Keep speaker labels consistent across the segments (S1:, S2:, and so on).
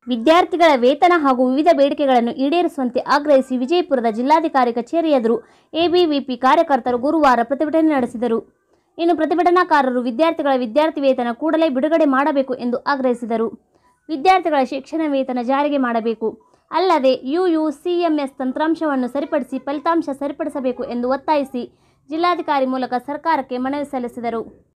S1: ವಿದ್ಯಾರ್ಥಿಗಳ ವೇತನ ಹಾಗೂ ವಿವಿಧ ಬೇಡಿಕೆಗಳನ್ನು ಈಡೇರಿಸುವಂತೆ ಆಗ್ರಹಿಸಿ ವಿಜಯಪುರದ ಜಿಲ್ಲಾಧಿಕಾರಿ ಕಚೇರಿ ಎದುರು ಎಬಿವಿಪಿ ಕಾರ್ಯಕರ್ತರು ಗುರುವಾರ ಪ್ರತಿಭಟನೆ ನಡೆಸಿದರು ಇನ್ನು ಪ್ರತಿಭಟನಾಕಾರರು ವಿದ್ಯಾರ್ಥಿಗಳ ವಿದ್ಯಾರ್ಥಿ ವೇತನ ಕೂಡಲೇ ಬಿಡುಗಡೆ ಮಾಡಬೇಕು ಎಂದು ಆಗ್ರಹಿಸಿದರು ವಿದ್ಯಾರ್ಥಿಗಳ ಶಿಕ್ಷಣ ವೇತನ ಜಾರಿಗೆ ಮಾಡಬೇಕು ಅಲ್ಲದೆ ಯುಯುಸಿಎಂಎಸ್ ತಂತ್ರಾಂಶವನ್ನು ಸರಿಪಡಿಸಿ ಫಲಿತಾಂಶ ಸರಿಪಡಿಸಬೇಕು ಎಂದು ಒತ್ತಾಯಿಸಿ ಜಿಲ್ಲಾಧಿಕಾರಿ ಮೂಲಕ ಸರ್ಕಾರಕ್ಕೆ ಮನವಿ ಸಲ್ಲಿಸಿದರು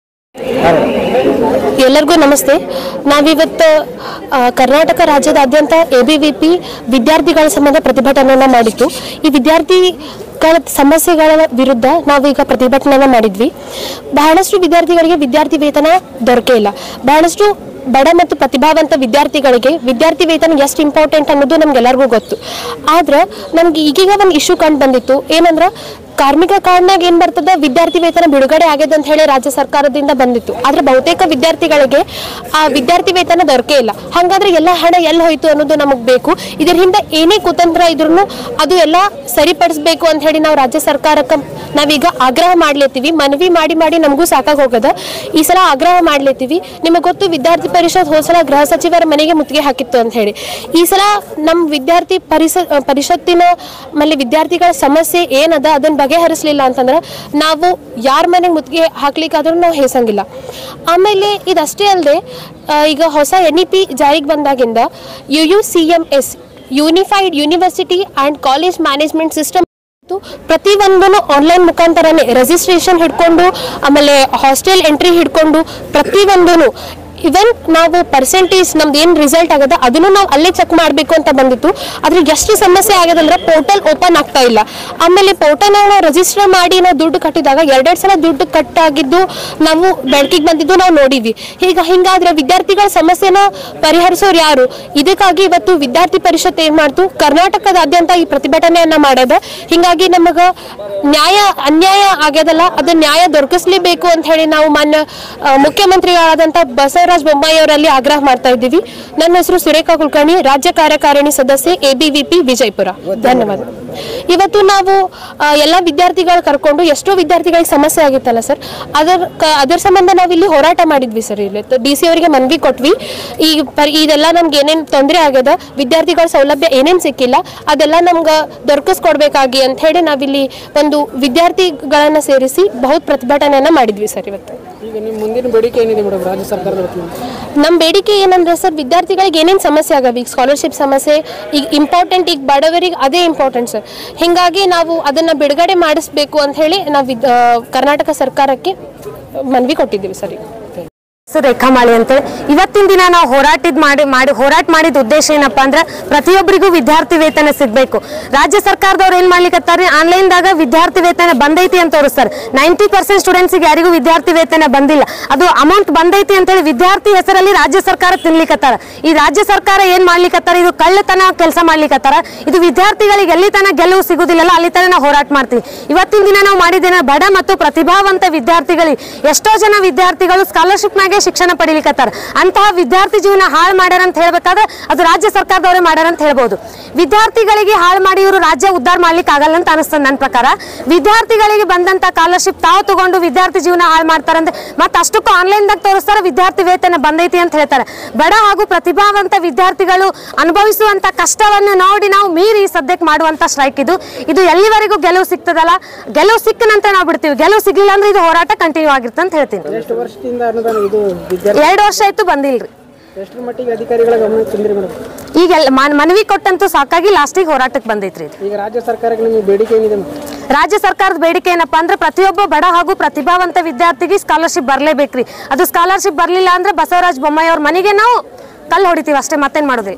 S2: ಎಲ್ಲರಿಗೂ ನಮಸ್ತೆ ನಾವಿವತ್ತು ಆ, ಕರ್ನಾಟಕ ರಾಜ್ಯದಾದ್ಯಂತ ಎ ಬಿ ವಿ ಪಿ ವಿದ್ಯಾರ್ಥಿಗಳ ಸಂಬಂಧ ಪ್ರತಿಭಟನೆಯನ್ನ ಮಾಡಿತ್ತು ಈ ವಿದ್ಯಾರ್ಥಿಗಳ ಸಮಸ್ಯೆಗಳ ವಿರುದ್ಧ ನಾವೀಗ ಪ್ರತಿಭಟನೆಯನ್ನ ಮಾಡಿದ್ವಿ ಬಹಳಷ್ಟು ವಿದ್ಯಾರ್ಥಿಗಳಿಗೆ ವಿದ್ಯಾರ್ಥಿ ವೇತನ ದೊರಕೇ ಇಲ್ಲ ಬಹಳಷ್ಟು ಬಡ ಮತ್ತು ಪ್ರತಿಭಾವಂತ ವಿದ್ಯಾರ್ಥಿಗಳಿಗೆ ವಿದ್ಯಾರ್ಥಿ ವೇತನ ಎಷ್ಟು ಇಂಪಾರ್ಟೆಂಟ್ ಅನ್ನೋದು ನಮ್ಗೆಲ್ಲರಿಗೂ ಗೊತ್ತು ಆದ್ರೆ ನಮ್ಗೆ ಈಗೀಗ ಒಂದು ಇಶ್ಯೂ ಕಂಡು ಬಂದಿತ್ತು ಏನಂದ್ರ ಕಾರ್ಮಿಕ ಕಾರ್ಡ್ನಾಗ ಏನ್ ಬರ್ತದ ವಿದ್ಯಾರ್ಥಿ ವೇತನ ಬಿಡುಗಡೆ ಆಗಿದೆ ಅಂತ ಹೇಳಿ ರಾಜ್ಯ ಸರ್ಕಾರದಿಂದ ಬಂದಿತ್ತು ಆದ್ರೆ ಬಹುತೇಕ ವಿದ್ಯಾರ್ಥಿಗಳಿಗೆ ಆ ವಿದ್ಯಾರ್ಥಿ ವೇತನ ದೊರಕೇ ಇಲ್ಲ ಹಾಗಾದ್ರೆ ಎಲ್ಲ ಹಣ ಎಲ್ಲಿ ಹೋಯ್ತು ಅನ್ನೋದು ನಮಗ್ ಬೇಕು ಇದರ ಹಿಂದೆ ಏನೇ ಕುತಂತ್ರ ಇದ್ರೂ ಅದು ಎಲ್ಲ ಸರಿಪಡಿಸ್ಬೇಕು ಅಂತ ಹೇಳಿ ನಾವು ರಾಜ್ಯ ಸರ್ಕಾರಕ್ಕೆ ನಾವೀಗ ಆಗ್ರಹ ಮಾಡ್ಲತ್ತೀವಿ ಮನವಿ ಮಾಡಿ ಮಾಡಿ ನಮಗೂ ಸಾಕಾಗಿ ಹೋಗದ ಈ ಸಲ ಆಗ್ರಹ ಮಾಡ್ಲತ್ತೀವಿ ನಿಮಗೆ ಗೊತ್ತು ವಿದ್ಯಾರ್ಥಿ ಪರಿಷತ್ ಹೋದ್ಸಲ ಗೃಹ ಸಚಿವರ ಮನೆಗೆ ಮುತ್ತಿಗೆ ಹಾಕಿತ್ತು ಅಂತ ಹೇಳಿ ಈ ಸಲ ನಮ್ಮ ವಿದ್ಯಾರ್ಥಿ ಪರಿಸ ಪರಿಷತ್ತಿನ ಆಮೇಲೆ ವಿದ್ಯಾರ್ಥಿಗಳ ಸಮಸ್ಯೆ ಏನದ ಅದನ್ನ ಬಗೆಹರಿಸಲಿಲ್ಲ ಅಂತಂದ್ರೆ ನಾವು ಯಾರ ಮನೆಗೆ ಮುತ್ತಿಗೆ ಹಾಕ್ಲಿಕ್ಕಾದ್ರೂ ನಾವು ಹೇಸಂಗಿಲ್ಲ ಆಮೇಲೆ ಇದಷ್ಟೇ ಅಲ್ಲದೆ ಈಗ ಹೊಸ ಎನ್ ಇ ಪಿ ಜಾರಿಗೆ ಬಂದಾಗಿಂದ U U C M S unified university and college management system ಪ್ರತಿಯೊಂದನ್ನು ಆನ್ಲೈನ್ ಮುಖಾಂತರನೇ ರಿಜಿಸ್ಟ್ರೇಷನ್ ಹಿಡ್ಕೊಂಡು ಆಮೇಲೆ ಹಾಸ್ಟೆಲ್ ಎಂಟ್ರಿ ಹಿಡ್ಕೊಂಡು ಪ್ರತಿಯೊಂದೂ ಇವನ್ ನಾವು ಪರ್ಸೆಂಟೇಜ್ ನಮ್ದು ಏನು ರಿಸಲ್ಟ್ ಆಗದ ಅದನ್ನು ನಾವು ಅಲ್ಲೇ ಚೆಕ್ ಮಾಡಬೇಕು ಅಂತ ಬಂದಿತ್ತು ಆದ್ರೆ ಎಷ್ಟು ಸಮಸ್ಯೆ ಆಗದಂದ್ರೆ ಪೋರ್ಟಲ್ ಓಪನ್ ಆಗ್ತಾ ಇಲ್ಲ ಆಮೇಲೆ ಪೋರ್ಟಲ್ ನಾವು ರಿಜಿಸ್ಟರ್ ಮಾಡಿ ನಾವು ದುಡ್ಡು ಕಟ್ಟಿದಾಗ ಎರಡೆರಡು ಸಲ ದುಡ್ಡು ಕಟ್ಟಾಗಿದ್ದು ನಾವು ಬೆಳಕಿಗೆ ಬಂದಿದ್ದು ನಾವು ನೋಡಿದ್ವಿ ಈಗ ಹಿಂಗಾದ್ರೆ ವಿದ್ಯಾರ್ಥಿಗಳ ಸಮಸ್ಯೆನ ಪರಿಹರಿಸೋರು ಯಾರು ಇದಕ್ಕಾಗಿ ಇವತ್ತು ವಿದ್ಯಾರ್ಥಿ ಪರಿಷತ್ ಏನ್ ಮಾಡ್ತು ಕರ್ನಾಟಕದಾದ್ಯಂತ ಈ ಪ್ರತಿಭಟನೆಯನ್ನ ಮಾಡ್ಯದ ಹಿಂಗಾಗಿ ನಮಗ ನ್ಯಾಯ ಅನ್ಯಾಯ ಆಗ್ಯದಲ್ಲ ಅದು ನ್ಯಾಯ ದೊರಕಿಸ್ಲೇಬೇಕು ಅಂತ ಹೇಳಿ ನಾವು ಮಾನ್ಯ ಆ, ಮುಖ್ಯಮಂತ್ರಿಗಳಾದಂಥ ಬಸವರಾಜ ಬೊಮ್ಮಾಯಿ ಅವರಲ್ಲಿ ಆಗ್ರಹ ಮಾಡ್ತಾ ಇದ್ದೀವಿ ನನ್ನ ಹೆಸರು ಸುರೇಖಾ ಕುಲಕರ್ಣಿ ರಾಜ್ಯ ಕಾರ್ಯಕಾರಿಣಿ ಸದಸ್ಯೆ ಎಬಿವಿಪಿ ವಿಜಯಪುರ ಧನ್ಯವಾದ ಇವತ್ತು ನಾವು ಆ, ಎಲ್ಲ ವಿದ್ಯಾರ್ಥಿಗಳು ಕರ್ಕೊಂಡು ಎಷ್ಟೋ ವಿದ್ಯಾರ್ಥಿಗಳಿಗೆ ಸಮಸ್ಯೆ ಆಗಿತ್ತಲ್ಲ ಸರ್ ಅದರ ಕ- ಅದರ ಸಂಬಂಧ ನಾವು ಇಲ್ಲಿ ಹೋರಾಟ ಮಾಡಿದ್ವಿ ಸರ್ ಇಲ್ಲಿ ಡಿ ಸಿ ಅವರಿಗೆ ಮನವಿ ಕೊಟ್ವಿ ಈ ಪರ್ ಇದೆಲ್ಲ ನಮ್ಗೆ ಏನೇನು ತೊಂದರೆ ಆಗ್ಯದ ವಿದ್ಯಾರ್ಥಿಗಳ ಸೌಲಭ್ಯ ಏನೇನು ಸಿಕ್ಕಿಲ್ಲ ಅದೆಲ್ಲ ನಮ್ಗೆ ದೊರಕಿಸ್ಕೊಡ್ಬೇಕಾಗಿ ಅಂತ ಹೇಳಿ ನಾವಿಲ್ಲಿ ಒಂದು ವಿದ್ಯಾರ್ಥಿಗಳನ್ನ ಸೇರಿಸಿ ಬಹುತ್ ಪ್ರತಿಭಟನೆಯನ್ನ ಮಾಡಿದ್ವಿ ಸರ್ ಇವತ್ತು
S3: ಈಗ ನಿಮ್ಮ ಮುಂದಿನ ಬೇಡಿಕೆ ಏನಿದೆ ಮೇಡಮ್ ರಾಜ್ಯ ಸರ್ಕಾರದ ವತಿಯಿಂದ
S2: ನಮ್ಮ ಬೇಡಿಕೆ ಏನಂದ್ರೆ ಸರ್ ವಿದ್ಯಾರ್ಥಿಗಳಿಗೆ ಏನೇನು ಸಮಸ್ಯೆ ಆಗವೆ ಈಗ ಸ್ಕಾಲರ್ಶಿಪ್ ಸಮಸ್ಯೆ ಈಗ ಇಂಪಾರ್ಟೆಂಟ್ ಈಗ ಬಡವರಿಗೆ ಅದೇ ಇಂಪಾರ್ಟೆಂಟ್ ಸರ್ ಹಿಂಗಾಗಿ ನಾವು ಅದನ್ನ ಬಿಡುಗಡೆ ಮಾಡಿಸ್ಬೇಕು ಅಂತ ಹೇಳಿ ನಾವು ವಿದ್- ಆ, ಕರ್ನಾಟಕ ಸರ್ಕಾರಕ್ಕೆ ಮನವಿ ಕೊಟ್ಟಿದ್ದೀವಿ ಸರ್ ಈಗ
S4: ಹೆಸರು ರೇಖಾ ಮಾಳಿ ಅಂತೇಳಿ ಇವತ್ತಿನ ದಿನ ನಾವು ಹೋರಾಟದ ಮಾಡಿ ಮಾಡಿ ಹೋರಾಟ ಮಾಡಿದ ಉದ್ದೇಶ ಏನಪ್ಪಾ ಅಂದ್ರೆ ಪ್ರತಿಯೊಬ್ಬರಿಗೂ ವಿದ್ಯಾರ್ಥಿ ವೇತನ ಸಿಗ್ಬೇಕು ರಾಜ್ಯ ಸರ್ಕಾರದವ್ರು ಏನ್ ಮಾಡ್ಲಿಕತ್ತಾರೆ ಆನ್ಲೈನ್ ದಾಗ ವಿದ್ಯಾರ್ಥಿ ವೇತನ ಬಂದೈತಿ ಅಂತ ತೋರಿಸ್ತಾರೆ ನೈಂಟಿ ಪರ್ಸೆಂಟ್ ಸ್ಟೂಡೆಂಟ್ಸ್ ಯಾರಿಗೂ ವಿದ್ಯಾರ್ಥಿ ವೇತನ ಬಂದಿಲ್ಲ ಅದು ಅಮೌಂಟ್ ಬಂದೈತಿ ಅಂತೇಳಿ ವಿದ್ಯಾರ್ಥಿ ಹೆಸರಲ್ಲಿ ರಾಜ್ಯ ಸರ್ಕಾರ ತಿನ್ಲಿಕತ್ತಾರ ಈ ರಾಜ್ಯ ಸರ್ಕಾರ ಏನ್ ಮಾಡ್ಲಿಕತ್ತಾರ ಇದು ಕಳ್ಳತನ ಕೆಲಸ ಮಾಡ್ಲಿಕತ್ತಾರ ಇದು ವಿದ್ಯಾರ್ಥಿಗಳಿಗೆ ಎಲ್ಲಿ ತನ ಗೆಲುವು ಸಿಗುದಿಲ್ಲಲ್ಲ ಅಲ್ಲಿ ತನ ನಾವು ಹೋರಾಟ ಮಾಡ್ತೀವಿ ಇವತ್ತಿನ ದಿನ ನಾವು ಮಾಡಿದ್ದೇನೆ ಬಡ ಮತ್ತು ಪ್ರತಿಭಾವಂತ ವಿದ್ಯಾರ್ಥಿಗಳಿಗೆ ಎಷ್ಟೋ ಜನ ವಿದ್ಯಾರ್ಥಿಗಳು ಸ್ಕಾಲರ್ಶಿಪ್ ನಾಗೆ ಶಿಕ್ಷಣ ಪಡಿಲಿಕತ್ತಾರ ಅಂತಹ ವಿದ್ಯಾರ್ಥಿ ಜೀವನ ಹಾಳು ಮಾಡ್ಯಾರ ಅಂತ ಹೇಳ್ಬೇಕಾದ್ರೆ ಅದು ರಾಜ್ಯ ಸರ್ಕಾರದವರೇ ಮಾಡ್ಯಾರ ಅಂತ ಹೇಳ್ಬೋದು ವಿದ್ಯಾರ್ಥಿಗಳಿಗೆ ಹಾಳು ಮಾಡಿ ಇವರು ರಾಜ್ಯ ಉದ್ಧಾರ ಮಾಡ್ಲಿಕ್ಕೆ ಆಗಲ್ಲ ಅಂತ ಅನಿಸ್ತದೆ ನನ್ನ ಪ್ರಕಾರ ವಿದ್ಯಾರ್ಥಿಗಳಿಗೆ ಬಂದಂತ ಸ್ಕಾಲರ್ಶಿಪ್ ತಾವು ತಗೊಂಡು ವಿದ್ಯಾರ್ಥಿ ಜೀವನ ಹಾಳು ಮಾಡ್ತಾರಂತೆ ಮತ್ತೆ ಅಷ್ಟಕ್ಕೂ ಆನ್ಲೈನ್ದಾಗ ತೋರಿಸ್ತಾರೆ ವಿದ್ಯಾರ್ಥಿ ವೇತನ ಬಂದೈತಿ ಅಂತ ಹೇಳ್ತಾರೆ ಬಡ ಹಾಗೂ ಪ್ರತಿಭಾವಂತ ವಿದ್ಯಾರ್ಥಿಗಳು ಅನುಭವಿಸುವಂತ ಕಷ್ಟವನ್ನು ನೋಡಿ ನಾವು ಮೀರಿ ಸದ್ಯಕ್ಕೆ ಮಾಡುವಂತ ಸ್ಟ್ರೈಕ್ ಇದು ಇದು ಎಲ್ಲಿವರೆಗೂ ಗೆಲುವು ಸಿಗ್ತದಲ್ಲ ಗೆಲುವು ಸಿಕ್ಕ ನಂತರ ನಾವು ಬಿಡ್ತೀವಿ ಗೆಲುವು ಸಿಗ್ಲಿಲ್ಲ ಅಂದ್ರೆ ಇದು ಹೋರಾಟ ಕಂಟಿನ್ಯೂ ಆಗಿರುತ್ತೆ ಅಂತ ಹೇಳ್ತೀನಿ
S3: ಎಷ್ಟು ವರ್ಷದಿಂದ ಅನುದಾನ ಇದು ವಿದ್ಯಾರ್ಥಿ
S4: ಎರಡು ವರ್ಷ ಆಯ್ತು ಬಂದಿಲ್ರಿ
S3: ಎಷ್ಟರ ಮಟ್ಟಿಗೆ ಅಧಿಕಾರಿಗಳ ಗಮನ ತಂದ್ರಿ ಮೇಡಮ್
S4: ಈಗ ಎಲ್ಲ ಮನ್- ಮನವಿ ಕೊಟ್ಟಂತೂ ಸಾಕಾಗಿ ಲಾಸ್ಟಿಗೆ ಹೋರಾಟಕ್ಕೆ ಬಂದೈತ್ರಿ ಇದು
S3: ಈಗ ರಾಜ್ಯ ಸರ್ಕಾರಕ್ಕೆ ನಿಮಗೆ ಬೇಡಿಕೆ ಏನಿದೆ ಮೇಡಮ್
S4: ರಾಜ್ಯ ಸರ್ಕಾರದ ಬೇಡಿಕೆ ಏನಪ್ಪಾ ಅಂದ್ರೆ ಪ್ರತಿಯೊಬ್ಬ ಬಡ ಹಾಗೂ ಪ್ರತಿಭಾವಂತ ವಿದ್ಯಾರ್ಥಿಗೆ ಸ್ಕಾಲರ್ಶಿಪ್ ಬರ್ಲೇಬೇಕ್ರಿ ಅದು ಸ್ಕಾಲರ್ಶಿಪ್ ಬರ್ಲಿಲ್ಲ ಅಂದ್ರೆ ಬಸವರಾಜ ಬೊಮ್ಮಾಯಿ ಅವ್ರ ಮನೆಗೆ ನಾವು ಕಲ್ಲು ಹೊಡಿತೀವಿ ಅಷ್ಟೇ ಮತ್ತೇನ್ ಮಾಡೋದ್ರಿ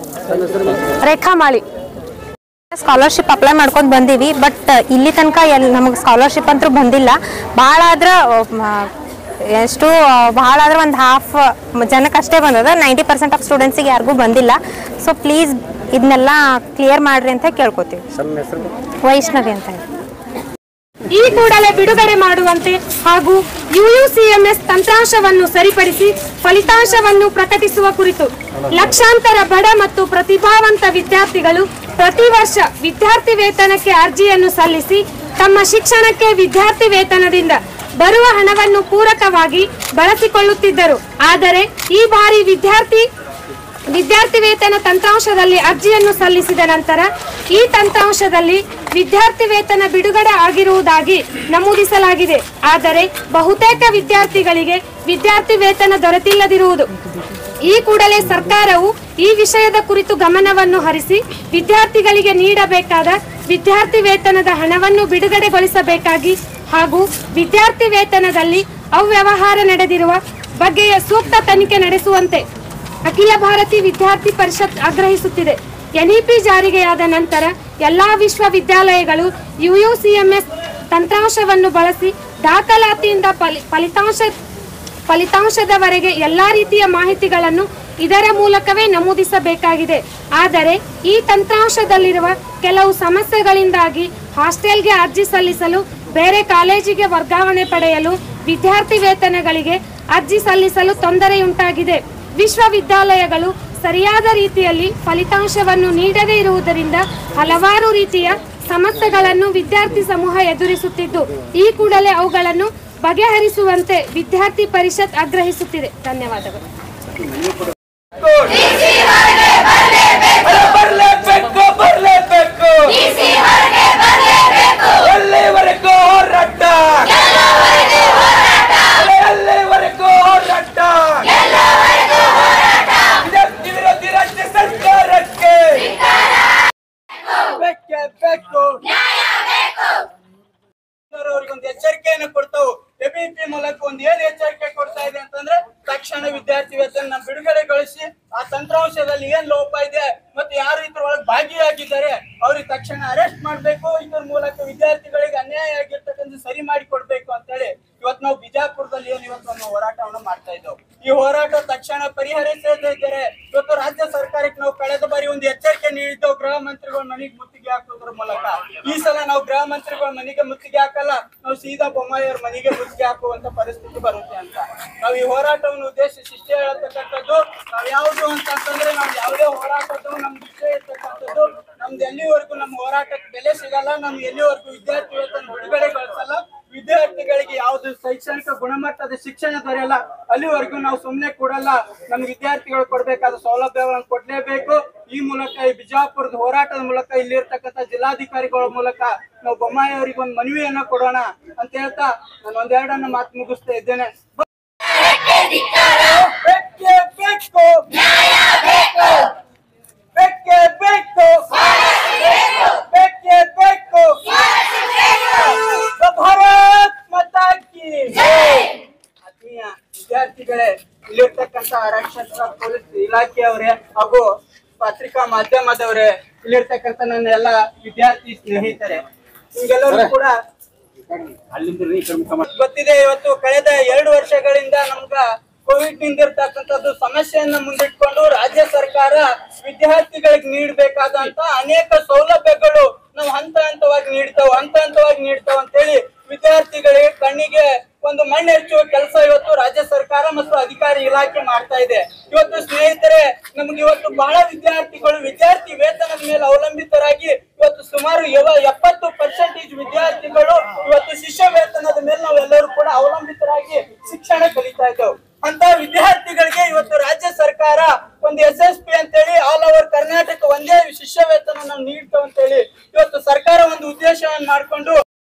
S4: ರೇಖಾ ಮಾಳಿ
S5: ಸ್ಕಾಲರ್ಶಿಪ್ ಅಪ್ಲೈ ಮಾಡ್ಕೊಂಡು ಬಂದೀವಿ ಬಟ್ ಇಲ್ಲಿ ತನಕ ಎಲ್ ನಮಗೆ ಸ್ಕಾಲರ್ಶಿಪ್ ಅಂತೂ ಬಂದಿಲ್ಲ ಭಾಳ ಆದ್ರೆ ಮ, ಎಷ್ಟು ಭಾಳ ಆದ್ರೆ ಒಂದು ಹಾಫ್ ಜನಕ್ಕೆ ಅಷ್ಟೇ ಬಂದದ ನೈಂಟಿ ಪರ್ಸೆಂಟ್ ಆಫ್ ಸ್ಟೂಡೆಂಟ್ಸಿಗೆ ಯಾರಿಗೂ ಬಂದಿಲ್ಲ ಸೊ ಪ್ಲೀಸ್ ಇದನ್ನೆಲ್ಲ ಕ್ಲಿಯರ್ ಮಾಡ್ರಿ ಅಂತ ಕೇಳ್ಕೊತೀವಿ ವೈಷ್ಣವಿ ಅಂತ ಹೇಳಿ
S4: ಈ ಕೂಡಲೇ ಬಿಡುಗಡೆ ಮಾಡುವಂತೆ ಹಾಗೂ ಯುಯುಸಿಎಂಎಸ್ ತಂತ್ರಾಂಶವನ್ನು ಸರಿಪಡಿಸಿ ಫಲಿತಾಂಶವನ್ನು ಪ್ರಕಟಿಸುವ ಕುರಿತು ಲಕ್ಷಾಂತರ ಬಡ ಮತ್ತು ಪ್ರತಿಭಾವಂತ ವಿದ್ಯಾರ್ಥಿಗಳು ಪ್ರತಿ ವರ್ಷ ವಿದ್ಯಾರ್ಥಿ ವೇತನಕ್ಕೆ ಅರ್ಜಿಯನ್ನು ಸಲ್ಲಿಸಿ ತಮ್ಮ ಶಿಕ್ಷಣಕ್ಕೆ ವಿದ್ಯಾರ್ಥಿ ವೇತನದಿಂದ ಬರುವ ಹಣವನ್ನು ಪೂರಕವಾಗಿ ಬಳಸಿಕೊಳ್ಳುತ್ತಿದ್ದರು ಆದರೆ ಈ ಬಾರಿ ವಿದ್ಯಾರ್ಥಿ ವಿದ್ಯಾರ್ಥಿ ವೇತನ ತಂತ್ರಾಂಶದಲ್ಲಿ ಅರ್ಜಿಯನ್ನು ಸಲ್ಲಿಸಿದ ನಂತರ ಈ ತಂತ್ರಾಂಶದಲ್ಲಿ ವಿದ್ಯಾರ್ಥಿ ವೇತನ ಬಿಡುಗಡೆ ಆಗಿರುವುದಾಗಿ ನಮೂದಿಸಲಾಗಿದೆ ಆದರೆ ಬಹುತೇಕ ವಿದ್ಯಾರ್ಥಿಗಳಿಗೆ ವಿದ್ಯಾರ್ಥಿ ವೇತನ ದೊರೆತಿಲ್ಲದಿರುವುದು ಈ ಕೂಡಲೇ ಸರ್ಕಾರವು ಈ ವಿಷಯದ ಕುರಿತು ಗಮನವನ್ನು ಹರಿಸಿ ವಿದ್ಯಾರ್ಥಿಗಳಿಗೆ ನೀಡಬೇಕಾದ ವಿದ್ಯಾರ್ಥಿ ವೇತನದ ಹಣವನ್ನು ಬಿಡುಗಡೆಗೊಳಿಸಬೇಕಾಗಿ ಹಾಗೂ ವಿದ್ಯಾರ್ಥಿ ವೇತನದಲ್ಲಿ ಅವ್ಯವಹಾರ ನಡೆದಿರುವ ಬಗ್ಗೆಯ ಸೂಕ್ತ ತನಿಖೆ ನಡೆಸುವಂತೆ ಅಖಿಲ ಭಾರತೀಯ ವಿದ್ಯಾರ್ಥಿ ಪರಿಷತ್ ಆಗ್ರಹಿಸುತ್ತಿದೆ ಎನ್ಇಪಿ ಜಾರಿಗೆಯಾದ ನಂತರ ಎಲ್ಲಾ ವಿಶ್ವವಿದ್ಯಾಲಯಗಳು ಯುಯುಸಿಎಂಎಸ್ ತಂತ್ರಾಂಶವನ್ನು ಬಳಸಿ ದಾಖಲಾತಿಯಿಂದ ಫಲಿ- ಫಲಿತಾಂಶ ಫಲಿತಾಂಶದವರೆಗೆ ಎಲ್ಲಾ ರೀತಿಯ ಮಾಹಿತಿಗಳನ್ನು ಇದರ ಮೂಲಕವೇ ನಮೂದಿಸಬೇಕಾಗಿದೆ ಆದರೆ ಈ ತಂತ್ರಾಂಶದಲ್ಲಿರುವ ಕೆಲವು ಸಮಸ್ಯೆಗಳಿಂದಾಗಿ ಹಾಸ್ಟೆಲ್ಗೆ ಅರ್ಜಿ ಸಲ್ಲಿಸಲು ಬೇರೆ ಕಾಲೇಜಿಗೆ ವರ್ಗಾವಣೆ ಪಡೆಯಲು ವಿದ್ಯಾರ್ಥಿ ವೇತನಗಳಿಗೆ ಅರ್ಜಿ ಸಲ್ಲಿಸಲು ತೊಂದರೆಯುಂಟಾಗಿದೆ ವಿಶ್ವವಿದ್ಯಾಲಯಗಳು ಸರಿಯಾದ ರೀತಿಯಲ್ಲಿ ಫಲಿತಾಂಶವನ್ನು ನೀಡದೇ ಇರುವುದರಿಂದ ಹಲವಾರು ರೀತಿಯ ಸಮಸ್ಯೆಗಳನ್ನು ವಿದ್ಯಾರ್ಥಿ ಸಮೂಹ ಎದುರಿಸುತ್ತಿದ್ದು ಈ ಕೂಡಲೇ ಅವುಗಳನ್ನು ಬಗೆಹರಿಸುವಂತೆ ವಿದ್ಯಾರ್ಥಿ ಪರಿಷತ್ ಆಗ್ರಹಿಸುತ್ತಿದೆ ಧನ್ಯವಾದಗಳು
S6: ಬರ್ಲೇಬೇಕು ಬರ್ಲೇಬೇಕು ಎಲ್ಲಿವರೆಗೂ ಹೋರಾಟ ಎಲ್ಲಿವರೆಗೂ ಹೋರಾಟ ವಿದ್ಯಾರ್ಥಿ ವಿರೋಧಿ ರಾಜ್ಯ ಸರ್ಕಾರಕ್ಕೆ ಬೇಕೇ ಬೇಕು ಅವ್ರಿಗೊಂದು ಎಚ್ಚರಿಕೆಯನ್ನು ಕೊಡ್ತಾವು ಎಬಿಪಿ ಮೂಲಕ ಒಂದು ಏನ್ ಎಚ್ಚರಿಕೆ ಕೊಡ್ತಾ ಇದೆ ಅಂತಂದ್ರೆ ತಕ್ಷಣ ವಿದ್ಯಾರ್ಥಿ ವೇತನ ನಮ್ಮ ಬಿಡುಗಡೆಗೊಳಿಸಿ ಆ ತಂತ್ರಾಂಶದಲ್ಲಿ ಏನ್ ಲೋಪ ಇದೆ ಮತ್ತೆ ಯಾರು ಇದ್ರೊಳಗೆ ಭಾಗಿಯಾಗಿದ್ದಾರೆ ಅವ್ರಿಗೆ ತಕ್ಷಣ ಅರೆಸ್ಟ್ ಮಾಡ್ಬೇಕು ಇದ್ರ ಮೂಲಕ ವಿದ್ಯಾರ್ಥಿಗಳಿಗೆ ಅನ್ಯಾಯ ಆಗಿರ್ತಕ್ಕಂಥ ಸರಿ ಮಾಡಿ ಕೊಡ್ಬೇಕು ಅಂತೇಳಿ ಇವತ್ತು ನಾವು ಬಿಜಾಪುರದಲ್ಲಿ ಏನ್ ಇವತ್ತು ಒಂದು ಹೋರಾಟವನ್ನು ಮಾಡ್ತಾ ಇದ್ದೆವು ಈ ಹೋರಾಟ ತಕ್ಷಣ ಪರಿಹರಿಸದಿದ್ದರೆ ಇವತ್ತು ರಾಜ್ಯ ಸರ್ಕಾರಕ್ಕೆ ನಾವು ಕಳೆದ ಬಾರಿ ಒಂದು ಎಚ್ಚರಿಕೆ ನೀಡಿದ್ದೆವು ಗೃಹ ಮಂತ್ರಿಗಳ ಮನೆಗೆ ಮುತ್ತಿಗೆ ಹಾಕೋದ್ರ ಮೂಲಕ ಈ ಸಲ ನಾವು ಗೃಹ ಮಂತ್ರಿಗಳ ಮನೆಗೆ ಮುತ್ತಿಗೆ ಹಾಕಲ್ಲ ನಾವು ಸೀದಾ ಬೊಮ್ಮಾಯಿ ಅವ್ರ ಮನೆಗೆ ಮುತ್ತಿಗೆ ಹಾಕುವಂತ ಪರಿಸ್ಥಿತಿ ಬರುತ್ತೆ ಅಂತ ನಾವು ಈ ಹೋರಾಟವನ್ನು ಉದ್ದೇಶಿಸಿ ಇಷ್ಟೇ ಹೇಳತಕ್ಕಂಥದ್ದು ನಾವ್ ಯಾವುದು ಅಂತಂತಂದ್ರೆ ನಾವು ಯಾವುದೇ ಹೋರಾಟದ್ದು ನಮ್ದು ಇಷ್ಟೇ ಇರ್ತಕ್ಕಂಥದ್ದು ನಮ್ದು ಎಲ್ಲಿವರೆಗೂ ನಮ್ಮ ಹೋರಾಟಕ್ಕೆ ಬೆಲೆ ಸಿಗಲ್ಲ ನಮ್ಗೆ ಎಲ್ಲಿವರೆಗೂ ವಿದ್ಯಾರ್ಥಿ ವೇತನ ಬಿಡುಗಡೆಗೊಳಿಸಲ್ಲ ವಿದ್ಯಾರ್ಥಿಗಳಿಗೆ ಯಾವ್ದು ಶೈಕ್ಷಣಿಕ ಗುಣಮಟ್ಟದ ಶಿಕ್ಷಣ ದೊರೆಯಲ್ಲ ಅಲ್ಲಿವರೆಗೂ ನಾವು ಸುಮ್ಮನೆ ಕೊಡಲ್ಲ ನಮ್ಮ ವಿದ್ಯಾರ್ಥಿಗಳು ಕೊಡ್ಬೇಕಾದ ಸೌಲಭ್ಯಗಳನ್ನು ಕೊಡ್ಲೇಬೇಕು ಈ ಮೂಲಕ ಈ ಬಿಜಾಪುರದ ಹೋರಾಟದ ಮೂಲಕ ಇಲ್ಲಿರ್ತಕ್ಕಂಥ ಜಿಲ್ಲಾಧಿಕಾರಿಗಳ ಮೂಲಕ ನಾವು ಬೊಮ್ಮಾಯಿ ಅವರಿಗೆ ಒಂದು ಮನವಿಯನ್ನ ಕೊಡೋಣ ಅಂತ ಹೇಳ್ತಾ ನಾನು ಒಂದೆರಡನ್ನ ಮಾತು ಮುಗಿಸ್ತಾ ಇದ್ದೇನೆ ಬೇಕೇ ಬೇಕು ಬೇಕೇ ಬೇಕು ಬೇಕೇ ಬೇಕು ಭಾರತ್ ಮಾತಾ ಕಿ ಆತ್ಮೀಯ ವಿದ್ಯಾರ್ಥಿಗಳೇ ಇಲ್ಲಿರ್ತಕ್ಕಂಥ ಆರಕ್ಷಕ ಪೊಲೀಸ್ ಇಲಾಖೆಯವರೇ ಹಾಗೂ ಪತ್ರಿಕಾ ಮಾಧ್ಯಮದವರೇ ಇಲ್ಲಿರ್ತಕ್ಕಂಥ ನನ್ನ ಎಲ್ಲ ವಿದ್ಯಾರ್ಥಿ ಸ್ನೇಹಿತರೆ ನಿಮ್ಗೆಲ್ಲರೂ ಕೂಡ ಗೊತ್ತಿದೆ ಇವತ್ತು ಕಳೆದ ಎರಡು ವರ್ಷಗಳಿಂದ ನಮ್ಗ ಕೋವಿಡ್ ನಿಂದಿರ್ತಕ್ಕಂಥದ್ದು ಸಮಸ್ಯೆಯನ್ನ ಮುಂದಿಟ್ಕೊಂಡು ರಾಜ್ಯ ಸರ್ಕಾರ ವಿದ್ಯಾರ್ಥಿಗಳಿಗೆ ನೀಡಬೇಕಾದಂತ ಅನೇಕ ಸೌಲಭ್ಯಗಳು ನಾವು ಹಂತ ಹಂತವಾಗಿ ನೀಡ್ತಾವ ಹಂತ ಹಂತವಾಗಿ ನೀಡ್ತಾವ ಅಂತೇಳಿ ವಿದ್ಯಾರ್ಥಿಗಳಿಗೆ ಕಣ್ಣಿಗೆ ಒಂದು ಮಣ್ಣು ಹೆಚ್ಚುವ ಕೆಲಸ ಇವತ್ತು ರಾಜ್ಯ ಸರ್ಕಾರ ಮತ್ತು ಅಧಿಕಾರಿ ಇಲಾಖೆ ಮಾಡ್ತಾ ಇದೆ ಇವತ್ತು ಸ್ನೇಹಿತರೆ ನಮ್ಗೆ ಇವತ್ತು ಬಹಳ ವಿದ್ಯಾರ್ಥಿಗಳು ವಿದ್ಯಾರ್ಥಿ ವೇತನದ ಮೇಲೆ ಅವಲಂಬಿತರಾಗಿ ಇವತ್ತು ಸುಮಾರು ಎವ- ಎಪ್ಪತ್ತು ಪರ್ಸೆಂಟೇಜ್ ವಿದ್ಯಾರ್ಥಿಗಳು ಇವತ್ತು ಶಿಷ್ಯ ವೇತನದ ಮೇಲೆ ನಾವೆಲ್ಲರೂ ಕೂಡ ಅವಲಂಬಿತರಾಗಿ ಶಿಕ್ಷಣ ಕಲಿತಾ ಇದ್ದೇವೆ ಅಂತ ವಿದ್ಯಾರ್ಥಿಗಳಿಗೆ ಇವತ್ತು ರಾಜ್ಯ ಸರ್ಕಾರ ಒಂದು ಎಸ್ ಎಸ್ ಪಿ ಅಂತೇಳಿ ಆಲ್ ಓವರ್ ಕರ್ನಾಟಕ ಒಂದೇ ಶಿಷ್ಯ ವೇತನ ನಾವು ನೀಡ್ತೇವೆ ಅಂತೇಳಿ ಇವತ್ತು ಸರ್ಕಾರ ಒಂದು ಉದ್ದೇಶವನ್ನು ಮಾಡ್ಕೊಂಡು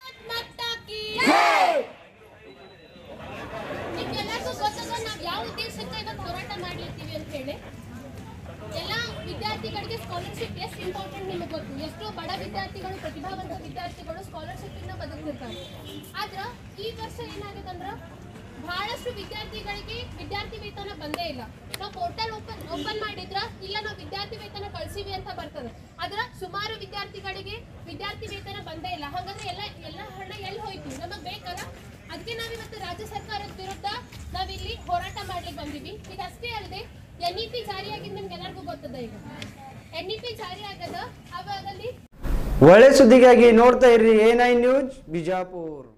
S7: ನಿಮ್ಗೆಲ್ಲರಿಗೂ ಗೊತ್ತದ ನಾವು ಯಾವ ಉದ್ದೇಶಕ್ಕೆ ಇವತ್ತು ಹೋರಾಟ ಮಾಡ್ಲಿರ್ತೀವಿ ಅಂತ ಹೇಳಿ ಎಲ್ಲ ವಿದ್ಯಾರ್ಥಿಗಳಿಗೆ ಸ್ಕಾಲರ್ಶಿಪ್ ಎಷ್ಟು ಇಂಪಾರ್ಟೆಂಟ್ ನಿಮಗೆ ಗೊತ್ತು ಎಷ್ಟು ಬಡ ವಿದ್ಯಾರ್ಥಿಗಳು ಪ್ರತಿಭಾವಂತ ವಿದ್ಯಾರ್ಥಿಗಳು ಸ್ಕಾಲರ್ಶಿಪ್ ಇಂದ ಬದುಕ್ತಿರ್ತಾರೆ ಆದ್ರ ಈ ವರ್ಷ ಏನಾಗಿದೆ ಅಂದ್ರ ಬಹಳಷ್ಟು ವಿದ್ಯಾರ್ಥಿಗಳಿಗೆ ವಿದ್ಯಾರ್ಥಿ ವೇತನ ಬಂದೇ ಇಲ್ಲ ನಾವು ಪೋರ್ಟಲ್ ಓಪನ್ ಓಪನ್ ಮಾಡಿದ್ರ ಇಲ್ಲ ನಾವು ವಿದ್ಯಾರ್ಥಿ ವೇತನ ಕಳ್ಸಿವಿ ಅಂತ ಬರ್ತದೆ ಆದ್ರ ಸುಮಾರು ವಿದ್ಯಾರ್ಥಿಗಳಿಗೆ ವಿದ್ಯಾರ್ಥಿ ವೇತನ ಬಂದೇ ಇಲ್ಲ ಹಾಗಾದ್ರೆ ಎಲ್ಲ ಎಲ್ಲ ಹಣ ಎಲ್ಲಿ ಹೋಯ್ತು ನಮಗ್ ಬೇಕಲ್ಲ ಅದಕ್ಕೆ ನಾವಿವತ್ತು ರಾಜ್ಯ ಸರ್ಕಾರದ ವಿರುದ್ಧ ನಾವಿಲ್ಲಿ ಹೋರಾಟ ಮಾಡ್ಲಿಕ್ಕೆ ಬಂದಿವಿ ಇದಷ್ಟೇ ಅಲ್ಲದೆ ಎನ್ ಇ ಪಿ ಜಾರಿಯಾಗಿದ್ದು ನಿಮ್ಗೆಲ್ಲರಿಗೂ ಗೊತ್ತದ ಈಗ ಎನ್ ಇ ಪಿ ಜಾರಿ ಆಗದ ಅವಾಗಲ್ಲಿ
S8: ಒಳ್ಳೆ ಸುದ್ದಿಗಾಗಿ ನೋಡ್ತಾ ಇರ್ರಿ ಎ ನೈನ್ ನ್ಯೂಸ್ ಬಿಜಾಪುರ್